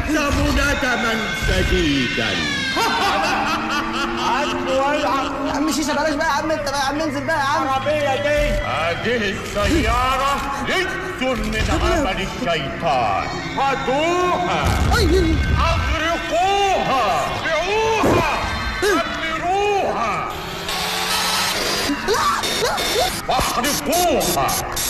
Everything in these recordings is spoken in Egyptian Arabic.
تحسب ندما شديدا يا عم شيشه بلاش بقى يا عم انت بقى يا عم انزل بقى يا عم العربية دي هذه السيارة لص من عمل الشيطان خذوها اغرقوها بيعوها دمروها واحرقوها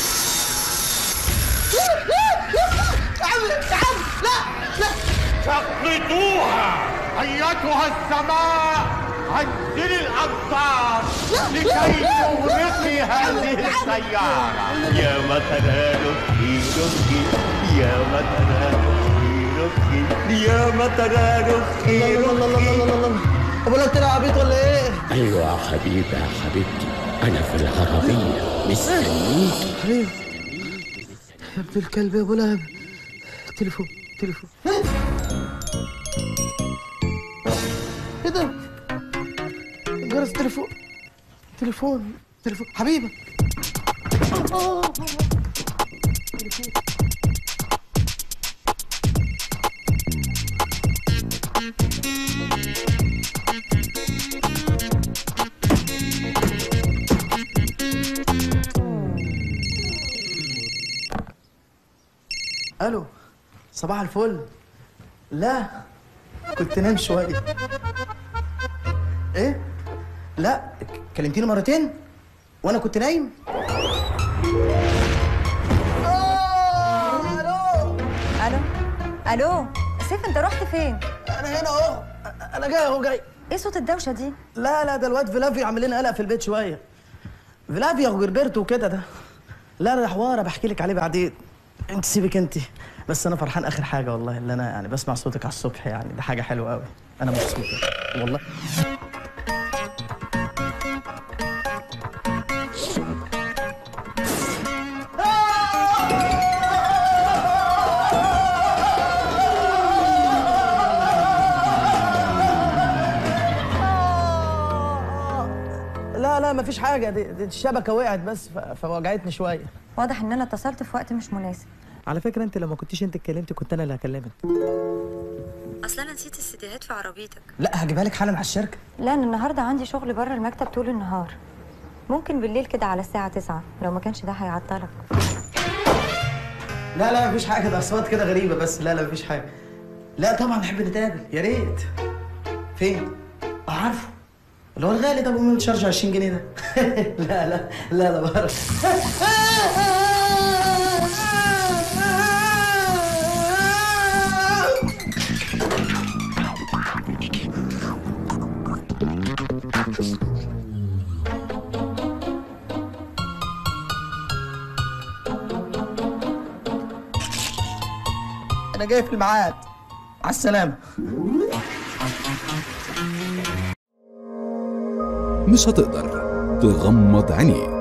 يا عم يا عم لا لا سقطوها ايتها السماء انزلي الامطار لكي تغرقي هذه السياره يا متنا ركي ركي يا متنا ركي ركي يا متنا ركي الله الله الله الله الله الله ابو لو طلع عبيط ولا ايه؟ ايوه يا حبيبي يا حبيبتي انا في العربيه مستنيك حبيبي يا ابن الكلب يا ابو لهب تليفون تليفون ايه ده؟ جرس تليفون تليفون تليفون حبيبه آه. تليفون. الو صباح الفل لا كنت نام شويه ايه لا كلمتيني مرتين وانا كنت نايم آه، الو الو الو سيف انت رحت فين انا هنا اهو انا جاي اهو جاي ايه صوت الدوشه دي لا لا ده الواد فلافيو عامل لنا قلق في البيت شويه فلافيو وجربرتو وكده ده لا ده حوار بحكي لك عليه بعدين انت سيبك انت بس انا فرحان اخر حاجه والله اللي انا يعني بسمع صوتك على الصبح يعني ده حاجه حلوه قوي انا مبسوط والله لا لا مفيش حاجه دي, دي الشبكه وقعت بس ف- فوجعتني شويه واضح ان انا اتصلت في وقت مش مناسب على فكره انت لو ما كنتيش انت اتكلمتي كنت انا اللي هكلمك اصل انا نسيت السيديهات في عربيتك لا هجيبها لك حالا على الشركه لا انا النهارده عندي شغل بره المكتب طول النهار ممكن بالليل كده على الساعه 9 لو ما كانش ده هيعطلك لا لا مفيش حاجه ده اصوات كده غريبه بس لا لا مفيش حاجه لا طبعا نحب نتقابل يا ريت فين اه عارفه اللي هو الغالي ده ابو من شارج 20 جنيه ده لا لا لا لا بره انا جاي في الميعاد مع السلامه مش هتقدر تغمض عينيك